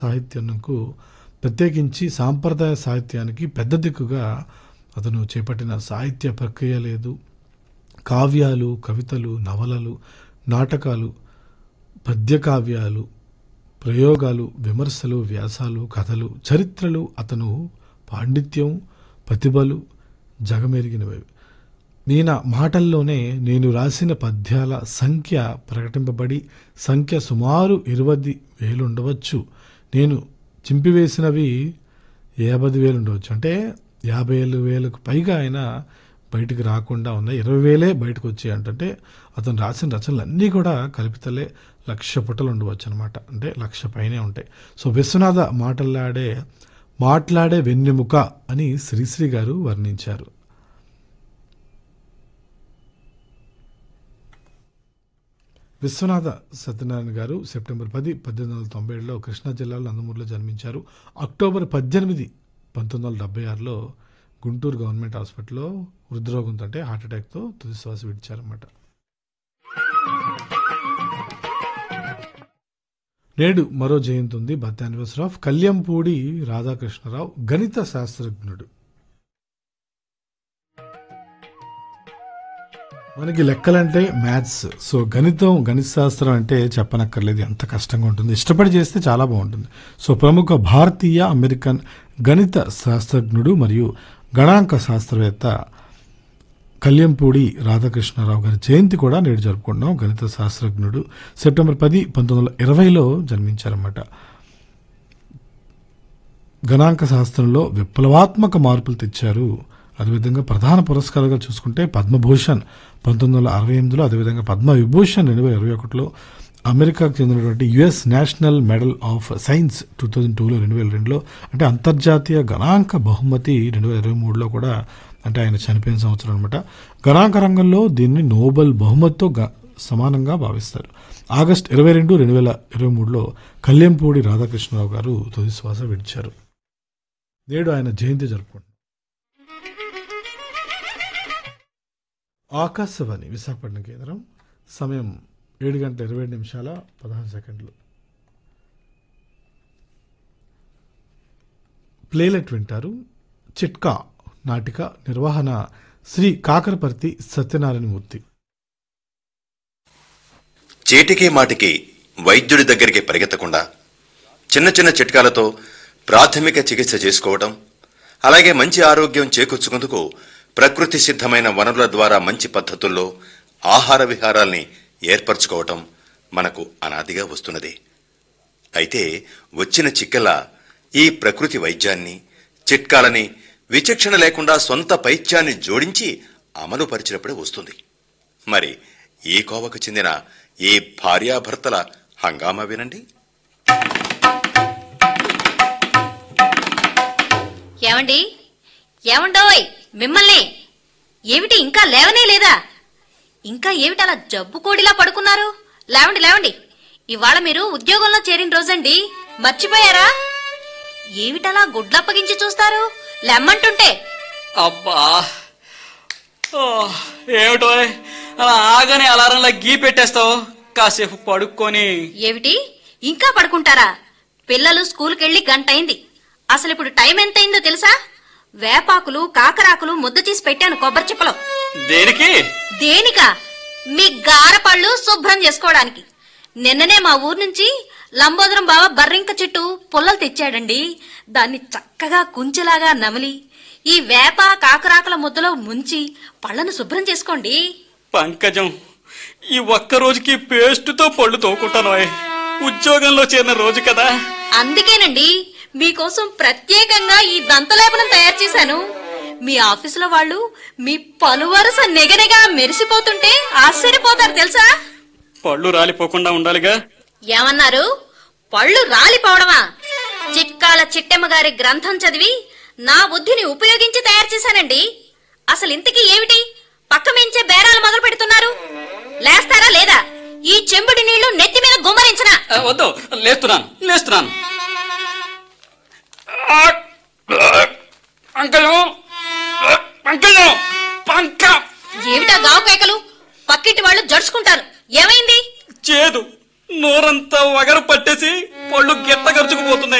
సాహిత్యంకు ప్రత్యేకించి సాంప్రదాయ సాహిత్యానికి పెద్ద దిక్కుగా అతను చేపట్టిన సాహిత్య ప్రక్రియ లేదు కావ్యాలు కవితలు నవలలు నాటకాలు పద్య కావ్యాలు ప్రయోగాలు విమర్శలు వ్యాసాలు కథలు చరిత్రలు అతను పాండిత్యం ప్రతిభలు జగమెరిగినవి ఈయన మాటల్లోనే నేను రాసిన పద్యాల సంఖ్య ప్రకటింపబడి సంఖ్య సుమారు ఇరవై వేలు ఉండవచ్చు నేను చింపివేసినవి యాభై వేలు ఉండవచ్చు అంటే యాభై ఏళ్ళు వేలకు పైగా ఆయన బయటికి రాకుండా ఉన్నాయి ఇరవై వేలే బయటకు వచ్చాయి అంటే అతను రాసిన రచనలు అన్నీ కూడా కల్పితలే లక్ష పుటలు ఉండవచ్చు అనమాట అంటే లక్ష పైనే ఉంటాయి సో విశ్వనాథ మాటలాడే మాట్లాడే వెన్నెముక అని శ్రీశ్రీ గారు వర్ణించారు విశ్వనాథ సత్యనారాయణ గారు సెప్టెంబర్ పది పద్దెనిమిది వందల తొంభై ఏడులో కృష్ణా జిల్లాలో నందమూరులో జన్మించారు అక్టోబర్ పద్దెనిమిది పంతొమ్మిది వందల డెబ్బై ఆరులో గుంటూరు గవర్నమెంట్ హాస్పిటల్లో హృద్రోగంతో అంటే హార్ట్ అటాక్తో తుది శ్వాస విడిచారన్నమాట నేడు మరో జయంతి ఉంది birth anniversary of Kalyampudi Radhakrishna Rao గణిత శాస్త్రజ్ఞుడు మనకి లెక్కలంటే మ్యాథ్స్ సో గణితం గణిత శాస్త్రం అంటే చెప్పనక్కర్లేదు ఎంత కష్టంగా ఉంటుంది ఇష్టపడి చేస్తే చాలా బాగుంటుంది సో ప్రముఖ భారతీయ అమెరికన్ గణిత శాస్త్రజ్ఞుడు మరియు గణాంక శాస్త్రవేత్త కళ్యంపూడి రాధాకృష్ణరావు గారి జయంతి కూడా నేడు జరుపుకుంటున్నాం గణిత శాస్త్రజ్ఞుడు సెప్టెంబర్ పది పంతొమ్మిది వందల ఇరవైలో జన్మించారన్నమాట గణాంక శాస్త్రంలో విప్లవాత్మక మార్పులు తెచ్చారు అదేవిధంగా ప్రధాన పురస్కారాలుగా చూసుకుంటే పద్మభూషణ్ పంతొమ్మిది వందల అరవై ఎనిమిదిలో అదేవిధంగా పద్మ విభూషణ్ రెండు వేల ఇరవై ఒకటిలో అమెరికాకు చెందినటువంటి US national medal of science two thousand టూలో రెండు వేల రెండులో అంటే అంతర్జాతీయ గణాంక బహుమతి రెండు వేల ఇరవై మూడులో కూడా అంటే ఆయన చనిపోయిన సంవత్సరం అనమాట గణాంక రంగంలో దీన్ని నోబెల్ బహుమతితో గ- సమానంగా భావిస్తారు ఆగస్ట్ ఇరవై రెండు రెండు వేల ఇరవై మూడులో కళ్యంపూడి రాధాకృష్ణరావు గారు తుది శ్వాస విడిచారు నేడు ఆయన జయంతి జరుపుకుంటున్నారు ఆకాశవాణి విశాఖపట్నం కేంద్రం సమయం ఏడు గంటల ఇరవై ఏడు నిమిషాల పదహారు సెకండ్లు ప్లేలెట్ వింటారు చిట్కా నాటిక నిర్వహణ శ్రీ కాకరపర్తి సత్యనారాయణమూర్తి చీటికి మాటికి వైద్యుడి దగ్గరికి పరిగెత్తకుండా చిన్న చిన్న చిట్కాలతో ప్రాథమిక చికిత్స చేసుకోవటం అలాగే మంచి ఆరోగ్యం చేకూర్చుకుందుకు ప్రకృతి సిద్ధమైన వనరుల ద్వారా మంచి పద్ధతుల్లో ఆహార విహారాల్ని ఏర్పరచుకోవటం మనకు అనాదిగా వస్తున్నది అయితే వచ్చిన చిక్కెల ఈ ప్రకృతి వైద్యాన్ని చిట్కాలని విచక్షణ లేకుండా సొంత పైత్యాన్ని జోడించి అమలు పరిచినప్పుడే వస్తుంది మరి ఈ కోవకు చెందిన ఈ భార్యాభర్తల హంగామా వినండి ఏమండి ఏమండోయ్ మిమ్మల్ని ఏమిటి ఇంకా లేవనే లేదా ఇంకా ఏమిటి అలా జబ్బు కోడిలా పడుకున్నారు లేవండి లేవండి ఇవాళ మీరు ఉద్యోగంలో చేరిన రోజండి మర్చిపోయారా ఏమిటలా గుడ్లప్పగించి చూస్తారు లెమ్మంటుంటే అబ్బా ఓ, ఏమిటో అలా ఆగని అలారంలా గీ పెట్టేస్తావు కాసేపు పడుక్కొని ఏమిటి ఇంకా పడుకుంటారా పిల్లలు స్కూల్కెళ్ళి గంట అయింది అసలు ఇప్పుడు టైం ఎంతయిందో తెలుసా వేపాకులు కాకరాకులు ముద్ద చేసి పెట్టాను కొబ్బరి చిప్పలో దేనికి దేనికా మీ గారపళ్ళు శుభ్రం చేసుకోవడానికి నిన్ననే మా ఊరు నుంచి లంబోదరం బావ బర్రింక చెట్టు పుల్లలు తెచ్చాడండి దాన్ని చక్కగా కుంచెలాగా నమిలి ఈ వేప కాకరాకల ముద్దలో ముంచి పళ్ళను శుభ్రం చేసుకోండి పంకజం ఈ ఒక్క రోజుకి పేస్టుతో పళ్ళు తోకుంటాను ఉద్యోగంలో చేరిన రోజు కదా అందుకేనండి మీకోసం ప్రత్యేకంగా ఈ దంతలేపనం తయారు చేశాను మీ ఆఫీసులో వాళ్ళు మీ పలువరుస నెగనెగా మెరిసిపోతుంటే ఆశ్చర్యపోతారు తెలుసా పళ్ళు రాలిపోకుండా ఉండాలిగా ఏమన్నారు పళ్ళు రాలిపోవడమా చిట్కాల చిట్టెమ్మ గారి గ్రంథం చదివి నా బుద్ధిని ఉపయోగించి తయారు చేశానండి అసలు ఇంతకీ ఏమిటి పక్క మెంచే బేరాలు మొదలు పెడుతున్నారు లేస్తారా లేదా ఈ చెంబుడి నీళ్లు నెత్తి మీద గుమ్మరించనా ఆ, వద్దు లేస్తున్నాను లేస్తున్నాను ఆ, పంకజం పంకజం పంక ఏమిటా గావు కేకలు పక్కింటి వాళ్ళు జడుచుకుంటారు